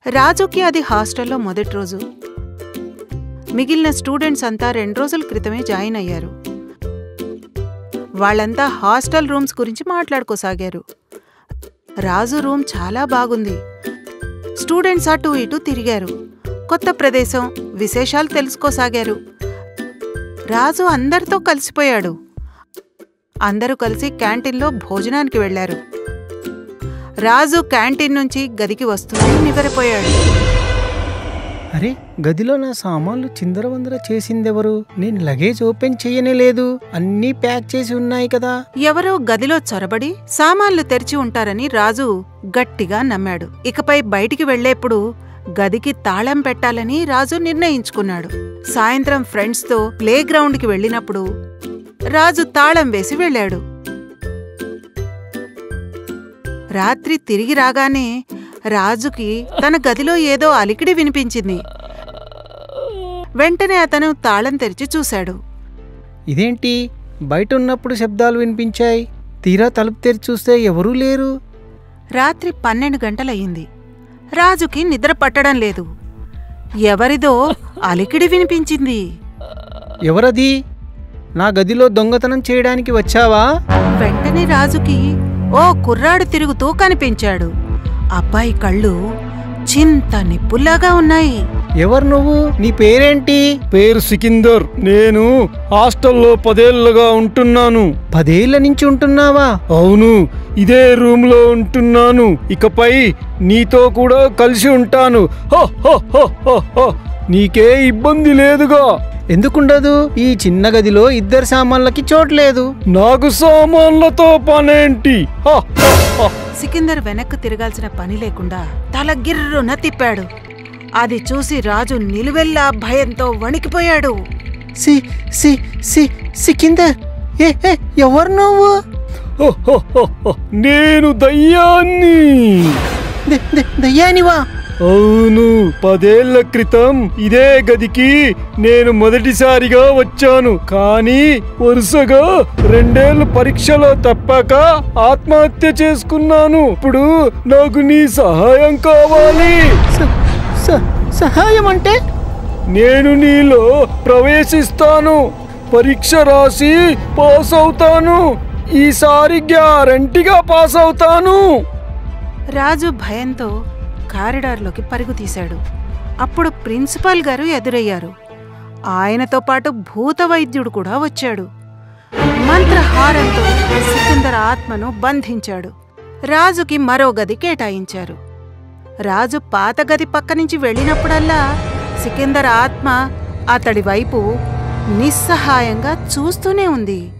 రాజుకి అది హాస్టల్లో మొదటి రోజు మిగిలిన స్టూడెంట్స్ అంతా రెండు రోజుల క్రితమే జాయిన్ అయ్యారు వాళ్ళంతా హాస్టల్ రూమ్స్ గురించి మాట్లాడుకోసాగారు రాజు రూమ్ చాలా బాగుంది స్టూడెంట్స్ అటు ఇటు తిరిగారు కొత్త ప్రదేశం విశేషాలు తెలుసుకోసాగారు రాజు అందరితో కలిసిపోయాడు అందరూ కలిసి క్యాంటీన్లో భోజనానికి వెళ్లారు రాజు క్యాంటీన్ నుంచి గదికి వస్తూనే నివ్వెరపోయాడు అరే గదిలో నా సామాన్లు చిందరవందర చేసిందెవరు నేను లగేజ్ ఓపెన్ చేయనే లేదు అన్నీ ప్యాక్ చేసి ఉన్నాయి కదా ఎవరో గదిలో చొరబడి సామాన్లు తెరిచి ఉంటారని రాజు గట్టిగా నమ్మాడు ఇకపై బయటికి వెళ్లేప్పుడు గదికి తాళం పెట్టాలని రాజు నిర్ణయించుకున్నాడు సాయంత్రం ఫ్రెండ్స్తో ప్లే గ్రౌండ్కి వెళ్ళినప్పుడు రాజు తాళం వేసి వెళ్ళాడు రాత్రి తిరిగి రాగానే రాజుకి తన గదిలో ఏదో అలికిడి వినిపించింది వెంటనే అతను తాళం తెరిచి చూశాడు ఇదేంటి బయట ఉన్నప్పుడు శబ్దాలు వినిపించాయి తీరా తలుపు తెరిచి చూస్తే ఎవరూ లేరు రాత్రి పన్నెండు గంటలయ్యింది రాజుకి నిద్ర పట్టడం లేదు ఎవరిదో అలికిడి వినిపించింది ఎవరది నా గదిలో దొంగతనం చేయడానికి వచ్చావా వెంటనే రాజుకి ఓ కుర్రాడు తిరుగుతూ కనిపించాడు అబ్బాయి కళ్ళు చింత నిప్పుల్లాగా ఉన్నాయి ఎవరు నువ్వు నీ పేరేంటి పేరు సికిందర్ నేను హాస్టల్లో పదేళ్లుగా ఉంటున్నాను పదేళ్ల నుంచి ఉంటున్నావా అవును ఇదే రూమ్ లో ఉంటున్నాను ఇకపై నీతో కూడా కలిసి ఉంటాను హో, హో, హో, హో, హో. నీకే ఇబ్బంది లేదుగా ఎందుకుండదు ఈ చిన్న గదిలో ఇద్దరు సామాన్లకి చోట్లేదు నాకు సామాన్లతో పనేంటి హ, హ, హ. సికిందర్ వెనక్కు తిరగాల్సిన పని లేకుండా తల గిర్రున తిప్పాడు అది చూసి రాజు నిలువెల్లా భయంతో వణికిపోయాడు సి సి సి సికిందర్ ఏ ఏ ఎవరు నువ్వు హో, హో, హో, హో. నేను దయ్యాన్ని ద- ద- దయ్యానివా అవును పదేళ్ల క్రితం ఇదే గదికి నేను మొదటిసారిగా వచ్చాను కానీ వరుసగా రెండేళ్ల పరీక్షలో తప్పాక ఆత్మహత్య చేసుకున్నాను ఇప్పుడు నాకు నీ సహాయం కావాలి స- స- సహాయం అంటే నేను నీలో ప్రవేశిస్తాను పరీక్ష రాసి పాస్ అవుతాను ఈసారి గ్యారంటీగా పాస్ అవుతాను రాజు భయంతో కారిడార్లోకి పరుగు తీశాడు అప్పుడు ప్రిన్సిపాల్ గారు ఎదురయ్యారు ఆయనతో పాటు భూత వైద్యుడు కూడా వచ్చాడు మంత్రహారంతో సికిందర్ ఆత్మను బంధించాడు రాజుకి మరో గది కేటాయించారు రాజు పాత గది పక్క నుంచి వెళ్ళినప్పుడల్లా సికిందర్ ఆత్మ అతడి వైపు నిస్సహాయంగా చూస్తూనే ఉంది